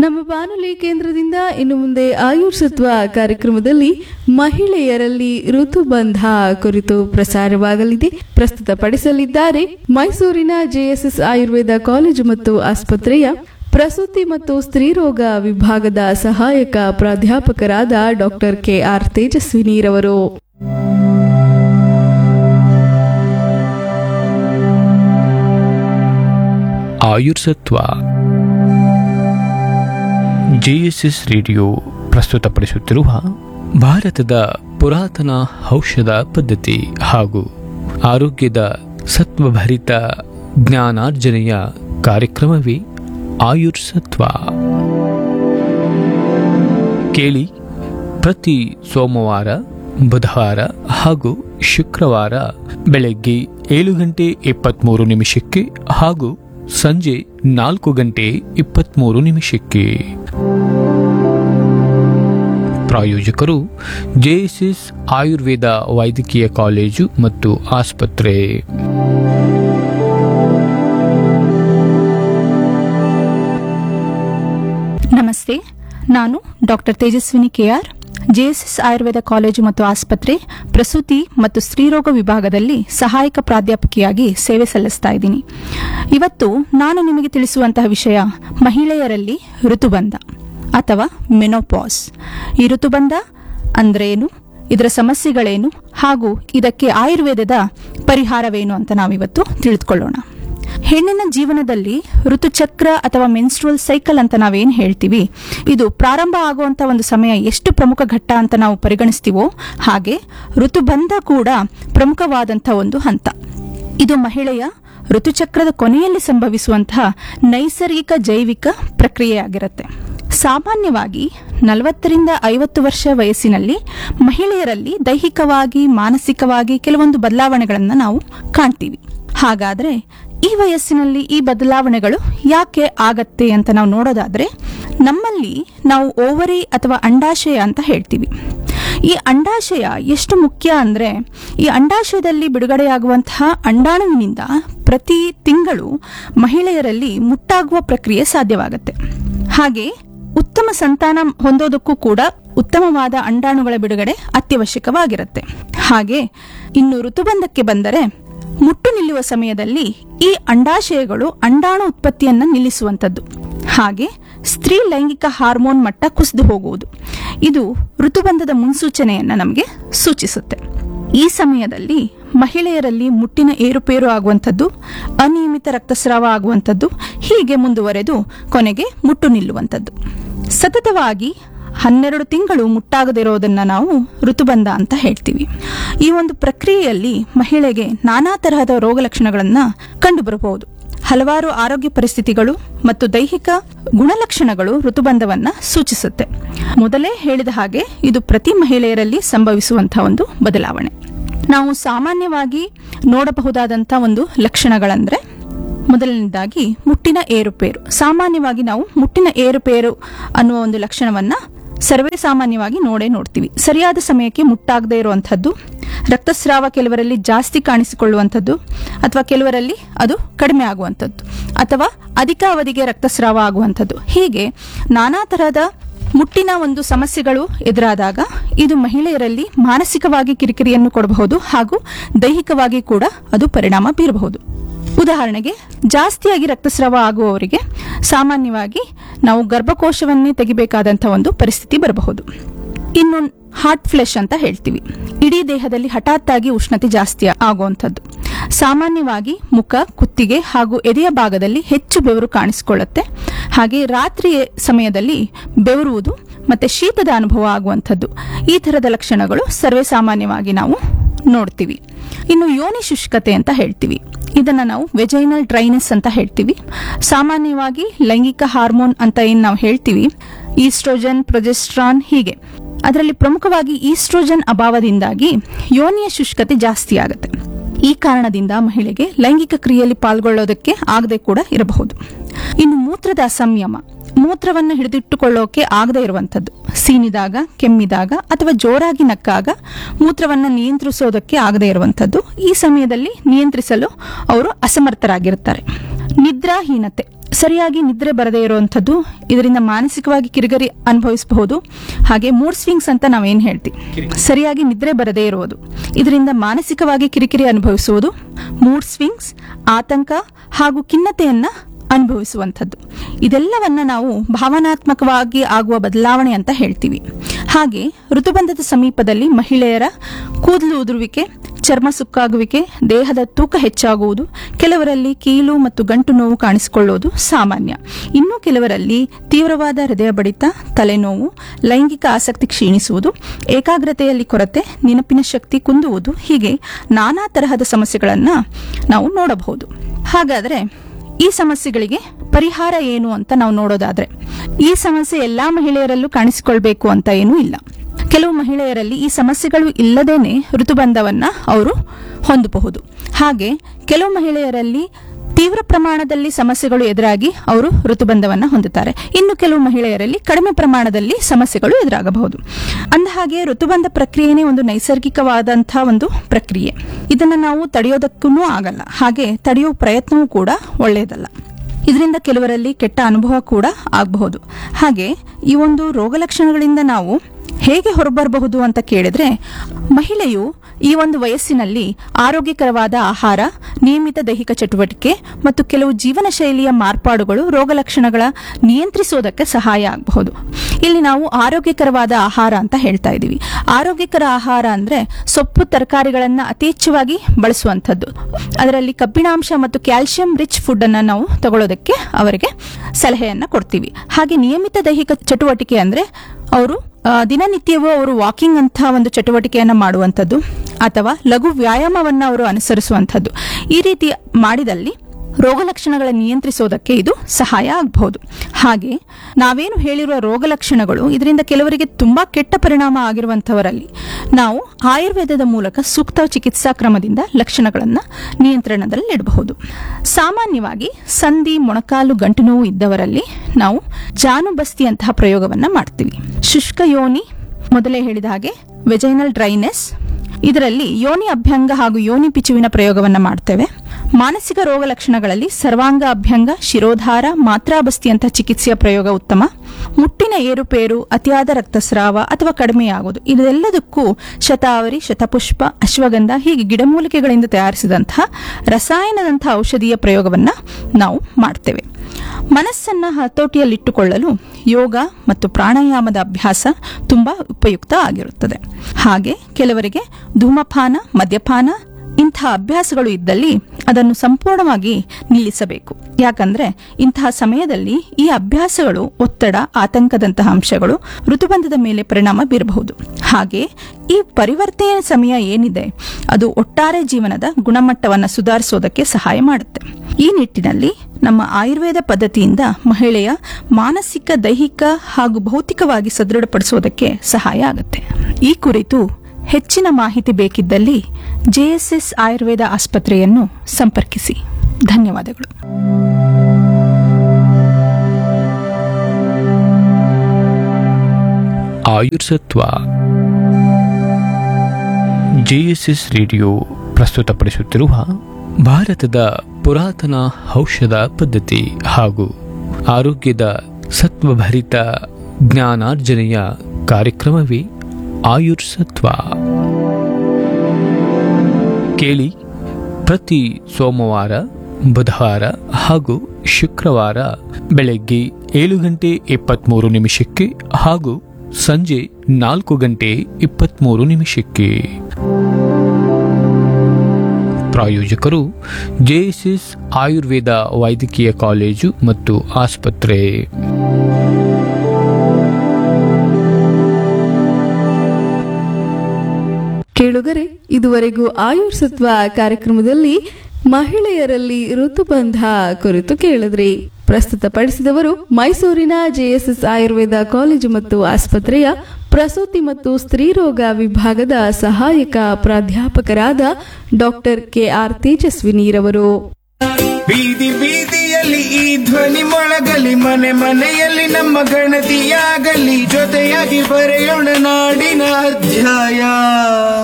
ನಮ್ಮ ಬಾನುಲಿ ಕೇಂದ್ರದಿಂದ ಇನ್ನು ಮುಂದೆ ಆಯುರ್ಸತ್ವ ಕಾರ್ಯಕ್ರಮದಲ್ಲಿ ಮಹಿಳೆಯರಲ್ಲಿ ಋತುಬಂಧ ಕುರಿತು ಪ್ರಸಾರವಾಗಲಿದೆ ಪ್ರಸ್ತುತಪಡಿಸಲಿದ್ದಾರೆ ಮೈಸೂರಿನ ಜೆಎಸ್ಎಸ್ ಆಯುರ್ವೇದ ಕಾಲೇಜು ಮತ್ತು ಆಸ್ಪತ್ರೆಯ ಪ್ರಸೂತಿ ಮತ್ತು ಸ್ತ್ರೀರೋಗ ವಿಭಾಗದ ಸಹಾಯಕ ಪ್ರಾಧ್ಯಾಪಕರಾದ ಡಾಕ್ಟರ್ ಕೆಆರ್ ತೇಜಸ್ವಿನಿರವರು ಆಯುರ್ಸತ್ವ ಜೆಎಸ್ಎಸ್ ರೇಡಿಯೋ ಪ್ರಸ್ತುತಪಡಿಸುತ್ತಿರುವ ಭಾರತದ ಪುರಾತನ ಔಷಧ ಪದ್ಧತಿ ಹಾಗೂ ಆರೋಗ್ಯದ ಸತ್ವಭರಿತ ಜ್ಞಾನಾರ್ಜನೆಯ ಕಾರ್ಯಕ್ರಮವೇ ಆಯುರ್ಸತ್ವ ಕೇಳಿ ಪ್ರತಿ ಸೋಮವಾರ ಬುಧವಾರ ಹಾಗೂ ಶುಕ್ರವಾರ ಬೆಳಗ್ಗೆ ಏಳು ಗಂಟೆ ಇಪ್ಪತ್ತ್ಮೂರು ನಿಮಿಷಕ್ಕೆ ಹಾಗೂ ಸಂಜೆ ನಾಲ್ಕು ಗಂಟೆ ಇಪ್ಪತ್ತ್ಮೂರು ನಿಮಿಷಕ್ಕೆ ಪ್ರಾಯೋಜಕರು ಜೆಎಸ್ಎಸ್ ಆಯುರ್ವೇದ ವೈದ್ಯಕೀಯ ಕಾಲೇಜು ಮತ್ತು ಆಸ್ಪತ್ರೆ ನಮಸ್ತೆ ನಾನು doctor Tejaswini KR JSS Ayurveda college ಮತ್ತು ಆಸ್ಪತ್ರೆ ಪ್ರಸೂತಿ ಮತ್ತು ಸ್ತ್ರೀರೋಗ ವಿಭಾಗದಲ್ಲಿ ಸಹಾಯಕ ಪ್ರಾಧ್ಯಾಪಕಿಯಾಗಿ ಸೇವೆ ಸಲ್ಲಿಸ್ತಾ ಇದ್ದೀನಿ ಇವತ್ತು ನಾನು ನಿಮಗೆ ತಿಳಿಸುವಂತಹ ವಿಷಯ ಮಹಿಳೆಯರಲ್ಲಿ ಋತುಬಂಧ ಅಥವಾ ಮೆನೋಪಾಸ್ ಈ ಋತುಬಂಧ ಅಂದ್ರೇನು ಇದರ ಸಮಸ್ಯೆಗಳೇನು ಹಾಗೂ ಇದಕ್ಕೆ ಆಯುರ್ವೇದದ ಪರಿಹಾರವೇನು ಅಂತ ನಾವಿವತ್ತು ತಿಳಿದುಕೊಳ್ಳೋಣ ಹೆಣ್ಣಿನ ಜೀವನದಲ್ಲಿ ಋತುಚಕ್ರ ಅಥವಾ ಮೆನ್ಸ್ಟ್ರುವಲ್ ಸೈಕಲ್ ಅಂತ ನಾವೇನ್ ಹೇಳ್ತೀವಿ ಇದು ಪ್ರಾರಂಭ ಆಗುವಂತ ಒಂದು ಸಮಯ ಎಷ್ಟು ಪ್ರಮುಖ ಘಟ್ಟ ಅಂತ ನಾವು ಪರಿಗಣಿಸ್ತೀವೋ ಹಾಗೆ ಋತುಬಂಧ ಕೂಡ ಪ್ರಮುಖವಾದಂಥ ಒಂದು ಹಂತ ಇದು ಮಹಿಳೆಯ ಋತುಚಕ್ರದ ಕೊನೆಯಲ್ಲಿ ಸಂಭವಿಸುವಂತಹ ನೈಸರ್ಗಿಕ ಜೈವಿಕ ಪ್ರಕ್ರಿಯೆಯಾಗಿರುತ್ತೆ ಸಾಮಾನ್ಯವಾಗಿ ನಲವತ್ತರಿಂದ ಐವತ್ತು ವರ್ಷ ವಯಸ್ಸಿನಲ್ಲಿ ಮಹಿಳೆಯರಲ್ಲಿ ದೈಹಿಕವಾಗಿ ಮಾನಸಿಕವಾಗಿ ಕೆಲವೊಂದು ಬದಲಾವಣೆಗಳನ್ನು ನಾವು ಕಾಣ್ತೀವಿ ಹಾಗಾದ್ರೆ ಈ ವಯಸ್ಸಿನಲ್ಲಿ ಈ ಬದಲಾವಣೆಗಳು ಯಾಕೆ ಆಗತ್ತೆ ಅಂತ ನಾವು ನೋಡೋದಾದ್ರೆ ನಮ್ಮಲ್ಲಿ ನಾವು ಓವರಿ ಅಥವಾ ಅಂಡಾಶಯ ಅಂತ ಹೇಳ್ತೀವಿ ಈ ಅಂಡಾಶಯ ಎಷ್ಟು ಮುಖ್ಯ ಅಂದ್ರೆ ಈ ಅಂಡಾಶಯದಲ್ಲಿ ಬಿಡುಗಡೆಯಾಗುವಂತಹ ಅಂಡಾಣುವಿನಿಂದ ಪ್ರತಿ ತಿಂಗಳು ಮಹಿಳೆಯರಲ್ಲಿ ಮುಟ್ಟಾಗುವ ಪ್ರಕ್ರಿಯೆ ಸಾಧ್ಯವಾಗುತ್ತೆ ಹಾಗೆ ಉತ್ತಮ ಸಂತಾನ ಹೊಂದೋದಕ್ಕೂ ಕೂಡ ಉತ್ತಮವಾದ ಅಂಡಾಣುಗಳ ಬಿಡುಗಡೆ ಅತ್ಯವಶ್ಯಕವಾಗಿರುತ್ತೆ ಹಾಗೆ ಇನ್ನು ಋತುಬಂಧಕ್ಕೆ ಬಂದರೆ ಮುಟ್ಟು ನಿಲ್ಲುವ ಸಮಯದಲ್ಲಿ ಈ ಅಂಡಾಶಯಗಳು ಅಂಡಾಣು ಉತ್ಪತ್ತಿಯನ್ನ ನಿಲ್ಲಿಸುವಂಥದ್ದು ಹಾಗೆ ಸ್ತ್ರೀ ಲೈಂಗಿಕ ಹಾರ್ಮೋನ್ ಮಟ್ಟ ಕುಸಿದು ಹೋಗುವುದು ಇದು ಋತುಬಂಧದ ಮುನ್ಸೂಚನೆಯನ್ನ ನಮಗೆ ಸೂಚಿಸುತ್ತೆ ಈ ಸಮಯದಲ್ಲಿ ಮಹಿಳೆಯರಲ್ಲಿ ಮುಟ್ಟಿನ ಏರುಪೇರು ಆಗುವಂಥದ್ದು ಅನಿಯಮಿತ ರಕ್ತಸ್ರಾವ ಆಗುವಂಥದ್ದು ಹೀಗೆ ಮುಂದುವರೆದು ಕೊನೆಗೆ ಮುಟ್ಟು ನಿಲ್ಲುವಂಥದ್ದು ಸತತವಾಗಿ ಹನ್ನೆರಡು ತಿಂಗಳು ಮುಟ್ಟಾಗದಿರೋದನ್ನ ನಾವು ಋತುಬಂಧ ಅಂತ ಹೇಳ್ತೀವಿ ಈ ಒಂದು ಪ್ರಕ್ರಿಯೆಯಲ್ಲಿ ಮಹಿಳೆಗೆ ನಾನಾ ತರಹದ ರೋಗ ಲಕ್ಷಣಗಳನ್ನ ಕಂಡುಬರಬಹುದು ಹಲವಾರು ಆರೋಗ್ಯ ಪರಿಸ್ಥಿತಿಗಳು ಮತ್ತು ದೈಹಿಕ ಗುಣಲಕ್ಷಣಗಳು ಋತುಬಂಧವನ್ನ ಸೂಚಿಸುತ್ತೆ ಮೊದಲೇ ಹೇಳಿದ ಹಾಗೆ ಇದು ಪ್ರತಿ ಮಹಿಳೆಯರಲ್ಲಿ ಸಂಭವಿಸುವಂತಹ ಒಂದು ಬದಲಾವಣೆ ನಾವು ಸಾಮಾನ್ಯವಾಗಿ ನೋಡಬಹುದಾದಂಥ ಒಂದು ಲಕ್ಷಣಗಳಂದ್ರೆ ಮೊದಲನೇದಾಗಿ ಮುಟ್ಟಿನ ಏರುಪೇರು ಸಾಮಾನ್ಯವಾಗಿ ನಾವು ಮುಟ್ಟಿನ ಏರುಪೇರು ಅನ್ನುವ ಒಂದು ಲಕ್ಷಣವನ್ನ ಸರ್ವೇ ಸಾಮಾನ್ಯವಾಗಿ ನೋಡೇ ನೋಡ್ತೀವಿ ಸರಿಯಾದ ಸಮಯಕ್ಕೆ ಮುಟ್ಟಾಗದೇ ಇರುವಂಥದ್ದು ರಕ್ತಸ್ರಾವ ಕೆಲವರಲ್ಲಿ ಜಾಸ್ತಿ ಕಾಣಿಸಿಕೊಳ್ಳುವಂಥದ್ದು ಅಥವಾ ಕೆಲವರಲ್ಲಿ ಅದು ಕಡಿಮೆ ಆಗುವಂಥದ್ದು ಅಥವಾ ಅಧಿಕ ಅವಧಿಗೆ ರಕ್ತಸ್ರಾವ ಆಗುವಂಥದ್ದು ಹೀಗೆ ನಾನಾ ತರಹದ ಮುಟ್ಟಿನ ಒಂದು ಸಮಸ್ಯೆಗಳು ಎದುರಾದಾಗ ಇದು ಮಹಿಳೆಯರಲ್ಲಿ ಮಾನಸಿಕವಾಗಿ ಕಿರಿಕಿರಿಯನ್ನು ಕೊಡಬಹುದು ಹಾಗೂ ದೈಹಿಕವಾಗಿ ಕೂಡ ಅದು ಪರಿಣಾಮ ಬೀರಬಹುದು ಉದಾಹರಣೆಗೆ ಜಾಸ್ತಿಯಾಗಿ ರಕ್ತಸ್ರಾವ ಆಗುವವರಿಗೆ ಸಾಮಾನ್ಯವಾಗಿ ನಾವು ಗರ್ಭಕೋಶವನ್ನೇ ತೆಗಿಬೇಕಾದಂಥ ಒಂದು ಪರಿಸ್ಥಿತಿ ಬರಬಹುದು ಇನ್ನು ಹಾರ್ಟ್ ಫ್ಲೆಶ್ ಅಂತ ಹೇಳ್ತೀವಿ ಇಡೀ ದೇಹದಲ್ಲಿ ಹಠಾತ್ತಾಗಿ ಉಷ್ಣತೆ ಜಾಸ್ತಿ ಆಗುವಂಥದ್ದು ಸಾಮಾನ್ಯವಾಗಿ ಮುಖ ಕುತ್ತಿಗೆ ಹಾಗೂ ಎದೆಯ ಭಾಗದಲ್ಲಿ ಹೆಚ್ಚು ಬೆವರು ಕಾಣಿಸಿಕೊಳ್ಳುತ್ತೆ ಹಾಗೆ ರಾತ್ರಿ ಸಮಯದಲ್ಲಿ ಬೆವರುವುದು ಮತ್ತೆ ಶೀತದ ಅನುಭವ ಆಗುವಂಥದ್ದು ಈ ತರದ ಲಕ್ಷಣಗಳು ಸರ್ವೇ ಸಾಮಾನ್ಯವಾಗಿ ನಾವು ನೋಡ್ತೀವಿ ಇನ್ನು ಯೋನಿ ಶುಷ್ಕತೆ ಅಂತ ಹೇಳ್ತೀವಿ ಇದನ್ನ ನಾವು ವೆಜೈನಲ್ ಡ್ರೈನೆಸ್ ಅಂತ ಹೇಳ್ತೀವಿ ಸಾಮಾನ್ಯವಾಗಿ ಲೈಂಗಿಕ ಹಾರ್ಮೋನ್ ಅಂತ ಏನ್ ನಾವು ಹೇಳ್ತೀವಿ ಈಸ್ಟ್ರೋಜನ್ ಪ್ರೊಜೆಸ್ಟ್ರಾನ್ ಹೀಗೆ ಅದರಲ್ಲಿ ಪ್ರಮುಖವಾಗಿ ಈಸ್ಟ್ರೋಜನ್ ಅಭಾವದಿಂದಾಗಿ ಯೋನಿಯ ಶುಷ್ಕತೆ ಜಾಸ್ತಿ ಆಗುತ್ತೆ ಈ ಕಾರಣದಿಂದ ಮಹಿಳೆಗೆ ಲೈಂಗಿಕ ಕ್ರಿಯೆಯಲ್ಲಿ ಪಾಲ್ಗೊಳ್ಳೋದಕ್ಕೆ ಆಗದೆ ಕೂಡ ಇರಬಹುದು ಇನ್ನು ಮೂತ್ರದ ಅಸಂಯಮ ಮೂತ್ರವನ್ನು ಹಿಡಿದಿಟ್ಟುಕೊಳ್ಳೋಕೆ ಆಗದೆ ಇರುವಂಥದ್ದು ಸೀನಿದಾಗ ಕೆಮ್ಮಿದಾಗ ಅಥವಾ ಜೋರಾಗಿ ನಕ್ಕಾಗ ಮೂತ್ರವನ್ನು ನಿಯಂತ್ರಿಸೋದಕ್ಕೆ ಆಗದೆ ಇರುವಂಥದ್ದು ಈ ಸಮಯದಲ್ಲಿ ನಿಯಂತ್ರಿಸಲು ಅವರು ಅಸಮರ್ಥರಾಗಿರುತ್ತಾರೆ ನಿದ್ರಾಹೀನತೆ ಸರಿಯಾಗಿ ನಿದ್ರೆ ಬರದೇ ಇರುವಂಥದ್ದು ಇದರಿಂದ ಮಾನಸಿಕವಾಗಿ ಕಿರಿಗರಿ ಅನುಭವಿಸಬಹುದು ಹಾಗೆ ಮೂಡ್ ಸ್ವಿಂಗ್ಸ್ ಅಂತ ನಾವೇನು ಹೇಳ್ತೀವಿ ಸರಿಯಾಗಿ ನಿದ್ರೆ ಬರದೇ ಇರುವುದು ಇದರಿಂದ ಮಾನಸಿಕವಾಗಿ ಕಿರಿಕಿರಿ ಅನುಭವಿಸುವುದು ಮೂಡ್ ಸ್ವಿಂಗ್ಸ್ ಆತಂಕ ಹಾಗೂ ಖಿನ್ನತೆಯನ್ನ ಅನುಭವಿಸುವಂಥದ್ದು ಇದೆಲ್ಲವನ್ನ ನಾವು ಭಾವನಾತ್ಮಕವಾಗಿ ಆಗುವ ಬದಲಾವಣೆ ಅಂತ ಹೇಳ್ತೀವಿ ಹಾಗೆ ಋತುಬಂಧದ ಸಮೀಪದಲ್ಲಿ ಮಹಿಳೆಯರ ಕೂದಲು ಉದುರುವಿಕೆ ಚರ್ಮ ಸುಕ್ಕಾಗುವಿಕೆ ದೇಹದ ತೂಕ ಹೆಚ್ಚಾಗುವುದು ಕೆಲವರಲ್ಲಿ ಕೀಲು ಮತ್ತು ಗಂಟು ನೋವು ಕಾಣಿಸಿಕೊಳ್ಳುವುದು ಸಾಮಾನ್ಯ ಇನ್ನು ಕೆಲವರಲ್ಲಿ ತೀವ್ರವಾದ ಹೃದಯ ಬಡಿತ ತಲೆನೋವು ಲೈಂಗಿಕ ಆಸಕ್ತಿ ಕ್ಷೀಣಿಸುವುದು ಏಕಾಗ್ರತೆಯಲ್ಲಿ ಕೊರತೆ ನೆನಪಿನ ಶಕ್ತಿ ಕುಂದುವುದು ಹೀಗೆ ನಾನಾ ತರಹದ ಸಮಸ್ಯೆಗಳನ್ನು ನಾವು ನೋಡಬಹುದು ಹಾಗಾದರೆ ಈ ಸಮಸ್ಯೆಗಳಿಗೆ ಪರಿಹಾರ ಏನು ಅಂತ ನಾವು ನೋಡೋದಾದ್ರೆ ಈ ಸಮಸ್ಯೆ ಎಲ್ಲಾ ಮಹಿಳೆಯರಲ್ಲೂ ಕಾಣಿಸಿಕೊಳ್ಬೇಕು ಅಂತ ಏನೂ ಇಲ್ಲ ಕೆಲವು ಮಹಿಳೆಯರಲ್ಲಿ ಈ ಸಮಸ್ಯೆಗಳು ಇಲ್ಲದೇನೆ ಋತುಬಂಧವನ್ನ ಅವರು ಹೊಂದಬಹುದು ಹಾಗೆ ಕೆಲವು ಮಹಿಳೆಯರಲ್ಲಿ ತೀವ್ರ ಪ್ರಮಾಣದಲ್ಲಿ ಸಮಸ್ಯೆಗಳು ಎದುರಾಗಿ ಅವರು ಋತುಬಂಧವನ್ನ ಹೊಂದುತ್ತಾರೆ ಇನ್ನು ಕೆಲವು ಮಹಿಳೆಯರಲ್ಲಿ ಕಡಿಮೆ ಪ್ರಮಾಣದಲ್ಲಿ ಸಮಸ್ಯೆಗಳು ಎದುರಾಗಬಹುದು ಅಂದಹಾಗೆ ಋತುಬಂಧ ಪ್ರಕ್ರಿಯೆನೇ ಒಂದು ನೈಸರ್ಗಿಕವಾದಂತಹ ಒಂದು ಪ್ರಕ್ರಿಯೆ ಇದನ್ನ ನಾವು ತಡೆಯೋದಕ್ಕೂ ಆಗಲ್ಲ ಹಾಗೆ ತಡೆಯುವ ಪ್ರಯತ್ನವೂ ಕೂಡ ಒಳ್ಳೆಯದಲ್ಲ ಇದರಿಂದ ಕೆಲವರಲ್ಲಿ ಕೆಟ್ಟ ಅನುಭವ ಕೂಡ ಆಗಬಹುದು ಹಾಗೆ ಈ ಒಂದು ರೋಗ ಲಕ್ಷಣಗಳಿಂದ ನಾವು ಹೇಗೆ ಹೊರಬರಬಹುದು ಅಂತ ಕೇಳಿದ್ರೆ ಮಹಿಳೆಯು ಈ ಒಂದು ವಯಸ್ಸಿನಲ್ಲಿ ಆರೋಗ್ಯಕರವಾದ ಆಹಾರ ನಿಯಮಿತ ದೈಹಿಕ ಚಟುವಟಿಕೆ ಮತ್ತು ಕೆಲವು ಜೀವನ ಶೈಲಿಯ ಮಾರ್ಪಾಡುಗಳು ರೋಗ ಲಕ್ಷಣಗಳ ನಿಯಂತ್ರಿಸೋದಕ್ಕೆ ಸಹಾಯ ಆಗಬಹುದು ಇಲ್ಲಿ ನಾವು ಆರೋಗ್ಯಕರವಾದ ಆಹಾರ ಅಂತ ಹೇಳ್ತಾ ಇದ್ದೀವಿ ಆರೋಗ್ಯಕರ ಆಹಾರ ಅಂದ್ರೆ ಸೊಪ್ಪು ತರಕಾರಿಗಳನ್ನ ಅತಿಹೆಚ್ಚವಾಗಿ ಬಳಸುವಂಥದ್ದು ಅದರಲ್ಲಿ ಕಬ್ಬಿಣಾಂಶ ಮತ್ತು ಕ್ಯಾಲ್ಸಿಯಂ ರಿಚ್ ಫುಡ್ ಅನ್ನ ನಾವು ತಗೊಳ್ಳೋದಕ್ಕೆ ಅವರಿಗೆ ಸಲಹೆಯನ್ನ ಕೊಡ್ತೀವಿ ಹಾಗೆ ನಿಯಮಿತ ದೈಹಿಕ ಚಟುವಟಿಕೆ ಅಂದ್ರೆ ಅವರು ಆ, ದಿನನಿತ್ಯವೂ ಅವರು ವಾಕಿಂಗ್ ಅಂತ ಒಂದು ಚಟುವಟಿಕೆಯನ್ನು ಮಾಡುವಂಥದ್ದು ಅಥವಾ ಲಘು ವ್ಯಾಯಾಮವನ್ನು ಅವರು ಅನುಸರಿಸುವಂಥದ್ದು ಈ ರೀತಿ ಮಾಡಿದಲ್ಲಿ ರೋಗ ಲಕ್ಷಣಗಳ ನಿಯಂತ್ರಿಸೋದಕ್ಕೆ ಇದು ಸಹಾಯ ಆಗಬಹುದು ಹಾಗೆ ನಾವೇನು ಹೇಳಿರುವ ರೋಗ ಲಕ್ಷಣಗಳು ಇದರಿಂದ ಕೆಲವರಿಗೆ ತುಂಬಾ ಕೆಟ್ಟ ಪರಿಣಾಮ ಆಗಿರುವಂಥವರಲ್ಲಿ ನಾವು ಆಯುರ್ವೇದದ ಮೂಲಕ ಸೂಕ್ತ ಚಿಕಿತ್ಸಾ ಕ್ರಮದಿಂದ ಲಕ್ಷಣಗಳನ್ನು ನಿಯಂತ್ರಣದಲ್ಲಿಡಬಹುದು ಸಾಮಾನ್ಯವಾಗಿ ಸಂಧಿ ಮೊಣಕಾಲು ಗಂಟು ನೋವು ಇದ್ದವರಲ್ಲಿ ನಾವು ಜಾನುಬಸ್ತಿಯಂತಹ ಪ್ರಯೋಗವನ್ನ ಮಾಡ್ತೀವಿ ಶುಷ್ಕ ಯೋನಿ ಮೊದಲೇ ಹೇಳಿದ ಹಾಗೆ ವೆಜೈನಲ್ ಡ್ರೈನೆಸ್ ಇದರಲ್ಲಿ ಯೋನಿ ಅಭ್ಯಂಗ ಹಾಗೂ ಯೋನಿ ಪಿಚುವಿನ ಪ್ರಯೋಗವನ್ನ ಮಾಡ್ತೇವೆ ಮಾನಸಿಕ ರೋಗ ಲಕ್ಷಣಗಳಲ್ಲಿ ಸರ್ವಾಂಗ ಅಭ್ಯಂಗ ಶಿರೋಧಾರ ಮಾತ್ರಾಬಸ್ತಿಯಂತಹ ಚಿಕಿತ್ಸೆಯ ಪ್ರಯೋಗ ಉತ್ತಮ ಮುಟ್ಟಿನ ಏರುಪೇರು ಅತಿಯಾದ ರಕ್ತಸ್ರಾವ ಅಥವಾ ಕಡಿಮೆಯಾಗುವುದು ಇದೆಲ್ಲದಕ್ಕೂ ಶತಾವರಿ ಶತಪುಷ್ಪ ಅಶ್ವಗಂಧ ಹೀಗೆ ಗಿಡಮೂಲಿಕೆಗಳಿಂದ ತಯಾರಿಸಿದಂತಹ ರಸಾಯನದಂತಹ ಔಷಧೀಯ ಪ್ರಯೋಗವನ್ನ ನಾವು ಮಾಡ್ತೇವೆ ಮನಸ್ಸನ್ನ ಹತೋಟಿಯಲ್ಲಿಟ್ಟುಕೊಳ್ಳಲು ಯೋಗ ಮತ್ತು ಪ್ರಾಣಾಯಾಮದ ಅಭ್ಯಾಸ ತುಂಬಾ ಉಪಯುಕ್ತ ಆಗಿರುತ್ತದೆ ಹಾಗೆ ಕೆಲವರಿಗೆ ಧೂಮಪಾನ ಮದ್ಯಪಾನ ಇಂತಹ ಅಭ್ಯಾಸಗಳು ಇದ್ದಲ್ಲಿ ಅದನ್ನು ಸಂಪೂರ್ಣವಾಗಿ ನಿಲ್ಲಿಸಬೇಕು ಯಾಕಂದ್ರೆ ಇಂತಹ ಸಮಯದಲ್ಲಿ ಈ ಅಭ್ಯಾಸಗಳು ಒತ್ತಡ ಆತಂಕದಂತಹ ಅಂಶಗಳು ಋತುಬಂಧದ ಮೇಲೆ ಪರಿಣಾಮ ಬೀರಬಹುದು ಹಾಗೆ ಈ ಪರಿವರ್ತನೆಯ ಸಮಯ ಏನಿದೆ ಅದು ಒಟ್ಟಾರೆ ಜೀವನದ ಗುಣಮಟ್ಟವನ್ನು ಸುಧಾರಿಸೋದಕ್ಕೆ ಸಹಾಯ ಮಾಡುತ್ತೆ ಈ ನಿಟ್ಟಿನಲ್ಲಿ ನಮ್ಮ ಆಯುರ್ವೇದ ಪದ್ಧತಿಯಿಂದ ಮಹಿಳೆಯ ಮಾನಸಿಕ ದೈಹಿಕ ಹಾಗೂ ಭೌತಿಕವಾಗಿ ಸದೃಢಪಡಿಸೋದಕ್ಕೆ ಸಹಾಯ ಆಗುತ್ತೆ ಈ ಕುರಿತು ಹೆಚ್ಚಿನ ಮಾಹಿತಿ ಬೇಕಿದ್ದಲ್ಲಿ ಜೆಎಸ್ಎಸ್ ಆಯುರ್ವೇದ ಆಸ್ಪತ್ರೆಯನ್ನು ಸಂಪರ್ಕಿಸಿ ಧನ್ಯವಾದಗಳು ಆಯುರ್ಸತ್ವ ಜೆಎಸ್ಎಸ್ ರೇಡಿಯೋ ಪ್ರಸ್ತುತಪಡಿಸುತ್ತಿರುವ ಭಾರತದ ಪುರಾತನ ಔಷಧ ಪದ್ಧತಿ ಹಾಗೂ ಆರೋಗ್ಯದ ಸತ್ವಭರಿತ ಜ್ಞಾನಾರ್ಜನೆಯ ಕಾರ್ಯಕ್ರಮವೇ ಆಯುರ್ಸತ್ವ ಕೇಳಿ ಪ್ರತಿ ಸೋಮವಾರ ಬುಧವಾರ ಹಾಗೂ ಶುಕ್ರವಾರ ಬೆಳಗ್ಗೆ ಏಳು ಗಂಟೆ ಇಪ್ಪತ್ತ್ಮೂರು ನಿಮಿಷಕ್ಕೆ ಹಾಗೂ ಸಂಜೆ ನಾಲ್ಕು ಗಂಟೆ ಇಪ್ಪತ್ತ್ಮೂರು ನಿಮಿಷಕ್ಕೆ ಪ್ರಾಯೋಜಕರು ಜೆಎಸ್ಎಸ್ ಆಯುರ್ವೇದ ವೈದ್ಯಕೀಯ ಕಾಲೇಜು ಮತ್ತು ಆಸ್ಪತ್ರೆ ಕೇಳುಗರೆ ಇದುವರೆಗೂ ಆಯುರ್ಸತ್ವ ಕಾರ್ಯಕ್ರಮದಲ್ಲಿ ಮಹಿಳೆಯರಲ್ಲಿ ಋತುಬಂಧ ಕುರಿತು ಕೇಳಿದ್ರಿ ಪ್ರಸ್ತುತಪಡಿಸಿದವರು ಮೈಸೂರಿನ ಜೆಎಸ್ಎಸ್ ಆಯುರ್ವೇದ ಕಾಲೇಜು ಮತ್ತು ಆಸ್ಪತ್ರೆಯ ಪ್ರಸೂತಿ ಮತ್ತು ಸ್ತ್ರೀರೋಗ ವಿಭಾಗದ ಸಹಾಯಕ ಪ್ರಾಧ್ಯಾಪಕರಾದ ಡಾಕ್ಟರ್ ಕೆಆರ್ ತೇಜಸ್ವಿನಿರವರು ಬೀದಿ ಬೀದಿಯಲ್ಲಿ ಈ ಧ್ವನಿ ಮೊಳಗಲಿ ಮನೆ ಮನೆಯಲ್ಲಿ ನಮ್ಮ ಗಣತಿಯಾಗಲಿ ಜೊತೆಯಾಗಿ ಬರೆಯೋಣ ನಾಡಿನ ಅಧ್ಯಾಯ